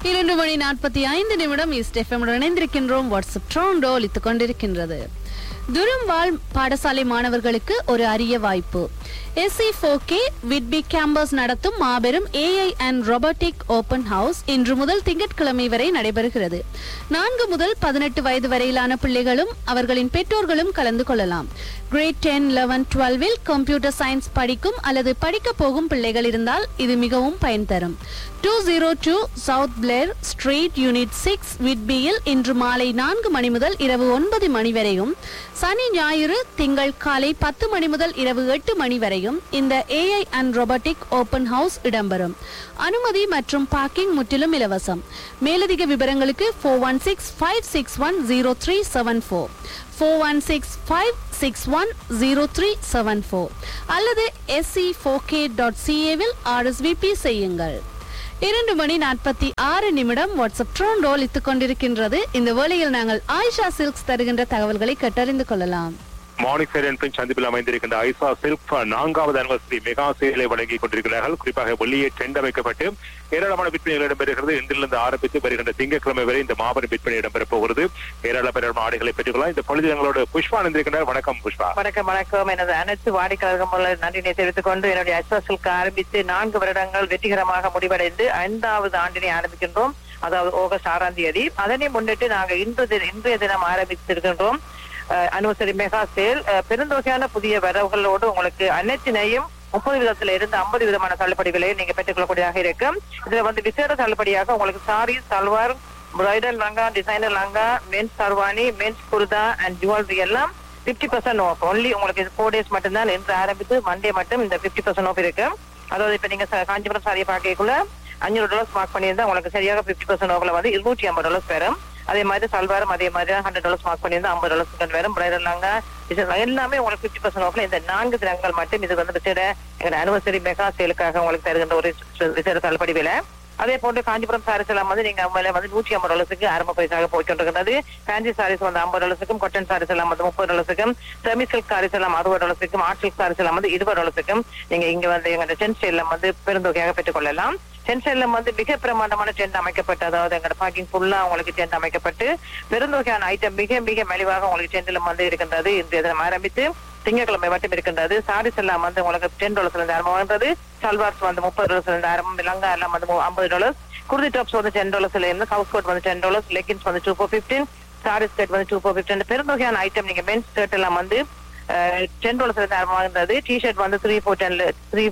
இரண்டு மணி நாற்பத்தி ஐந்து நிமிடம் ஈஸ்ட் எஃப்எம் இணைந்திருக்கின்றோம் வாட்ஸ்அப் ட்ரோண்டோ ஒலித்துக் கொண்டிருக்கின்றது துரம் வாழ் பாடசாலை மாணவர்களுக்கு ஒரு அரிய வாய்ப்பு எஸ்சி ஃபோகே விட்பி கேம்பஸ் நடத்தும் மாபெரும் AI and robotic open house இன்று முதல் திங்கட்கிழமை வரை நடைபெறுகிறது நான்கு முதல் பதினெட்டு வயது வரையிலான பிள்ளைகளும் அவர்களின் பெற்றோர்களும் கலந்து கொள்ளலாம் கிரேட் டென் லெவன் டுவெல்வில் கம்ப்யூட்டர் சயின்ஸ் படிக்கும் அல்லது படிக்க போகும் பிள்ளைகள் இருந்தால் இது மிகவும் பயன் தரும் two zero two South Blair Street unit six விட்பியில் இன்று மாலை நான்கு மணி முதல் இரவு ஒன்பது மணி வரையும் சனி ஞாயிறு திங்கள் காலை பத்து மணி முதல் இரவு எட்டு மணி வரையும் இந்த AI and robotic open house இடம்பெறும் அனுமதி மற்றும் பார்க்கிங் முற்றிலும் இலவசம் மேலதிக விவரங்களுக்கு four one six five six one zero three seven four four one six five six one zero three seven four அல்லது எஸ்சி ஃபோகே டாட் சிஏவில் ஆர்எஸ்விபி செய்யுங்கள் இரண்டு மணி நாற்பத்தி ஆறு நிமிடம் வாட்ஸ்அப் ட்ரோன் ரோல் இத்துக் கொண்டிருக்கின்றது இந்த வேளையில் நாங்கள் ஆயிஷா சில்க்ஸ் தருகின்ற தகவல்களை கட்டறிந்து கொள்ளலாம் மார்னிங் சைரன் பின் சந்திப்பில் அமைந்திருக்கின்ற ஐசா சில்க் நான்காவது அனிவர்சரி மெகா சேலை வழங்கி கொண்டிருக்கிறார்கள் குறிப்பாக வெளியே டெண்ட் அமைக்கப்பட்டு ஏராளமான விற்பனைகள் இடம்பெறுகிறது இன்றிலிருந்து ஆரம்பித்து வருகின்ற திங்கட்கிழமை வரை இந்த மாபெரும் விற்பனை இடம்பெறப் போகிறது ஏராளமான ஆடைகளை பெற்றுக்கொள்ளலாம் இந்த பொழுது எங்களோட புஷ்பா இருந்திருக்கிறார் வணக்கம் புஷ்பா வணக்கம் வணக்கம் எனது அனைத்து வாடிக்கையாளர்கள் நன்றினை தெரிவித்துக் கொண்டு என்னுடைய அஸ்வாசலுக்கு ஆரம்பித்து நான்கு வருடங்கள் வெற்றிகரமாக முடிவடைந்து ஐந்தாவது ஆண்டினை ஆரம்பிக்கின்றோம் அதாவது ஆகஸ்ட் ஆறாம் தேதி அதனை முன்னிட்டு நாங்கள் இன்று தி- இன்றைய தினம் ஆரம்பித்திருக்கின்றோம் அனுசரி மெகா சேல் அஹ், பெருந்தொகையான புதிய வரவுகளோடு உங்களுக்கு அனைத்தினையும் முப்பது விதத்துல இருந்து ஐம்பது விதமான தள்ளுபடிகளை நீங்க பெற்றுக்கொள்ளக்கூடியதாக இருக்கும் இதுல வந்து விசேட தள்ளுபடியாக உங்களுக்கு sari salwar bridal langa designer langa men's sherwani men's kurta and jewellery எல்லாம் 50% பர்சன்ட் ஆஃப் ஒன்லி உங்களுக்கு ஃபோர் டேஸ் மட்டும்தான் இன்று ஆரம்பித்து மண்டே மட்டும் இந்த 50% பர்சன்ட் ஆஃப் இருக்கு அதாவது இப்ப நீங்க ச- காஞ்சிபுரம் சாரியை பார்க்கக்குள்ள அஞ்சூறு டாலர்ஸ் மார்க் பண்ணியிருந்தா உங்களுக்கு சரியாக 50% பர்சன்ட் ஆஃப்ல வந்து இருநூற்றி ஐம்பது டாலர்ஸ் வரும் அதே மாதிரி சல்வாரும் அதே மாதிரி ஹண்ட்ரட் டாலர்ஸ் மார்க் பண்ணியிருந்தா ஐம்பது டாலர்ஸ் வரும் பிரைடல் லாங்க எல்லாமே உங்களுக்கு 50% பர்சன்ட் ஆஃப்ல இந்த நான்கு தினங்கள் மட்டும் இது வந்து விசேட எங்க அனிவர்சரி மெகா சேலுக்காக உங்களுக்கு தருகின்ற ஒரு விசேட தள்ளுபடி விலை அதே போன்று காஞ்சிபுரம் சாரீஸ் எல்லாம் வந்து நீங்க மேல வந்து நூற்றி ஐம்பது டாலர்ஸுக்கு ஆரம்ப பைசாக போய்கொண்டிருக்கிறது ஃபேன்சி சாரீஸ் வந்து ஐம்பது டாலர்ஸுக்கும் கொட்டன் சாரீஸ் எல்லாம் வந்து முப்பது டாலர்ஸுக்கும் செமி சில்க் சாரீஸ் எல்லாம் அறுபது டாலர்ஸுக்கும் ஆர்ட் சில்க் சாரீஸ் எல்லாம் வந்து இருபது டாலர்ஸுக்கும் நீங்க இங்க வந்து எங்க டென் ஸ்டைல வந்து பெருந்தொகையாக பெற்றுக் கொள்ளலாம் டென் ஸ்டைல வந்து மிக பிரமாண்டமான டென்ட் அமைக்கப்பட்டு அதாவது எங்களோட பார்க்கிங் ஃபுல்லா உங்களுக்கு டென்ட் அமைக்கப்பட்டு பெருந்தொகையான ஐட்டம் மிக மிக மலிவாக உங்களுக்கு டென்ட்ல வந்து இருக்கின்றது இன்றைய தினம் ஆரம்பித்து திங்கட்கிழமை மட்டும் இருக்கின்றது சாரீஸ் எல்லாம் வந்து உங்களுக்கு டென் டாலர்ஸ்ல இருந்து ஆரம்பமாகிறது சல்வார்ஸ் வந்து முப்பது டாலர்ஸ்ல இருந்து ஆரம்பம் லங்கா எல்லாம் வந்து ஐம்பது டாலர்ஸ் குர்தி டாப்ஸ் வந்து டென் டாலர்ஸ்ல இருந்து ஹவுஸ் கோட் வந்து டென் டாலர்ஸ் லெகின்ஸ் வந்து two four fifteen sari skirt வந்து டூ ஃபோர் ஃபிஃப்டின் பெருந்தொகையான ஐட்டம் நீங்க மென்ஸ் ஸ்கர்ட் எல்லாம் வந்து டென் டாலர்ஸ்ல இருந்து ஆரம்பமாகிறது டிஷர்ட் வந்து த்ரீ ஃபோர் டென்ல த்ரீ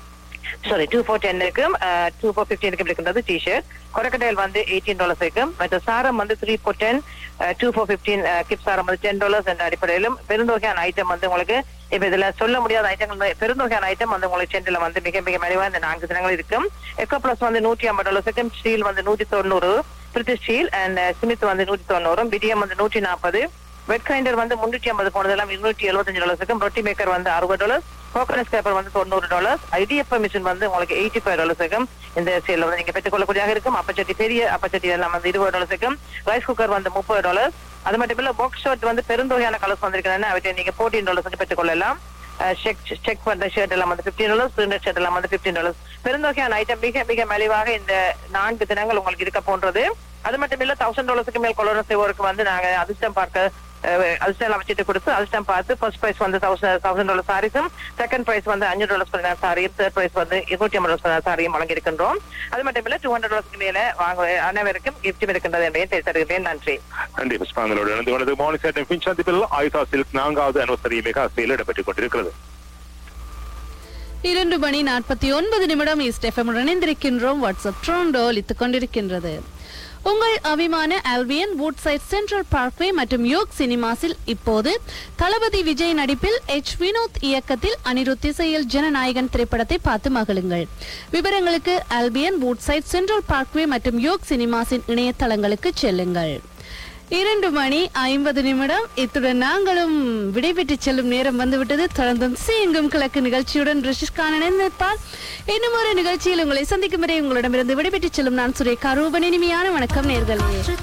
சாரி டூ ஃபோர் டென்னுக்கும் டூ ஃபோர் ஃபிஃப்டீனுக்கும் இருக்கின்றது டிஷர்ட் கொரக்கடைல் வந்து எயிட்டீன் டாலர்ஸ் இருக்கும் மற்ற சாரம் வந்து three four ten two four fifteen கிப் சாரம் வந்து டென் டாலர்ஸ் என்ற அடிப்படையிலும் பெருந்தொகையான ஐட்டம் வந்து உங்களுக்கு இப்ப இதுல சொல்ல முடியாத ஐட்டங்கள் வந்து- பெருந்தொகையான ஐட்டம் வந்து உங்களுக்கு சென்டில் வந்து மிக மிக மலிவா இந்த நான்கு தினங்கள் இருக்கும் எக்கோ பிளஸ் வந்து நூற்றி ஐம்பது டாலர்ஸுக்கும் ஸ்டீல் வந்து நூற்றி தொண்ணூறு பிரிட்டி ஸ்டீல் அண்ட் ஸ்மித் வந்து நூற்றி தொண்ணூறும் பிடிஎம் வந்து நூற்றி நாற்பது வெட் கிரைண்டர் வந்து முன்னூற்றி ஐம்பது போனதெல்லாம் இருநூற்றி எழுபத்தஞ்சு டாலர்ஸுக்கும் ரொட்டி மேக்கர் வந்து அறுபது டாலர்ஸ் கோகனஸ் பேப்பர் வந்து தொண்ணூறு டாலர்ஸ் ஐடிஎஃப் மிஷின் வந்து உங்களுக்கு எயிட்டி ஃபைவ் டாலர்ஸுக்கும் இந்த சேல்ல வந்து நீங்க பெற்றுக்கொள்ளக்கூடியதாக இருக்கும் அப்பச்சட்டி பெரிய அப்பச்சட்டி எல்லாம் வந்து இருபது டாலர்ஸுக்கும் ரைஸ் குக்கர் வந்து முப்பது டாலர்ஸ் அது மட்டும் இல்ல பாக்ஸ் ஷர்ட் வந்து பெருந்தொகையான கலர்ஸ் வந்திருக்கிறேன் அவற்றை நீங்க ஃபோர்டீன் டாலர்ஸுக்கு பெற்றுக்கொள்ளலாம் செக் செக் பண்ற ஷர்ட் எல்லாம் வந்து பிப்டீன் டாலர்ஸ் பிரிண்டட் ஷர்ட் எல்லாம் வந்து பிப்டீன் டாலர்ஸ் பெருந்தொகையான ஐட்டம் மிக மிக மலிவாக இந்த நான்கு தினங்கள் உங்களுக்கு இருக்க போன்றது அது மட்டும் இல்ல தௌசண்ட் டாலர்ஸுக்கு மேல் கொள்ளணும் செய்வோருக்கு வந்து நாங்க அதிர்ஷ்டம் பார்க்க அதிர்ஷ்டம் வச்சுட்டு கொடுத்து அதிர்ஷ்டம் பார்த்து ஃபர்ஸ்ட் பிரைஸ் வந்து தௌசண்ட் தௌசண்ட் டாலர் சாரீஸும் செகண்ட் பிரைஸ் வந்து அஞ்சு டாலர்ஸ் பதினாறு சாரியும் தேர்ட் பிரைஸ் வந்து இருநூற்றி ஐம்பது டாலர்ஸ் பதினாறு சாரியும் வழங்கியிருக்கின்றோம் அது மட்டும் இல்ல டூ ஹண்ட்ரட் டாலர்ஸ்க்கு மேல வாங்க அனைவருக்கும் கிஃப்டும் இருக்கின்றது என்பதை தருகிறேன் நன்றி நன்றி புஷ்பா எங்களோட இணைந்து கொண்டது மார்னிங் சைரன் பின் சந்திப்பில் ஐசா சில்க் நான்காவது அனிவர்சரி மெகா சேல் இடம்பெற்றுக் கொண்டிருக்கிறது இரண்டு மணி நாற்பத்தி ஒன்பது நிமிடம் ஈஸ்ட் எஃப்எம் இணைந்திருக்கின்றோம் வாட்ஸ்அப் ட்ரோண்டோ ஒலித்துக் கொண்டிருக்கின்றது உங்கள் அபிமான ஆல்வியன் வூட்சைட் சென்ட்ரல் பார்க்வே மற்றும் யோக் சினிமாஸில் இப்போது தளபதி விஜய் நடிப்பில் எச் வினோத் இயக்கத்தில் அனிருத் இசையில் ஜனநாயகன் திரைப்படத்தை பார்த்து மகிழுங்கள் விவரங்களுக்கு ஆல்பியன் வூட்சைட் சென்ட்ரல் பார்க்வே மற்றும் யோக் சினிமாஸின் இணையதளங்களுக்கு செல்லுங்கள் இரண்டு மணி ஐம்பது நிமிடம் இத்துடன் நாங்களும் விடைபெற்று செல்லும் நேரம் வந்துவிட்டது தொடர்ந்தும் சீங்கும் கிழக்கு நிகழ்ச்சியுடன் ரிஷிஷ்கான் இணைந்திருப்பார் இன்னும் ஒரு நிகழ்ச்சியில் உங்களை சந்திக்கும் வரை உங்களிடமிருந்து விடைபெற்று செல்லும் நான் சுரேகா ரூபன் இனிமையான வணக்கம் நேர்களே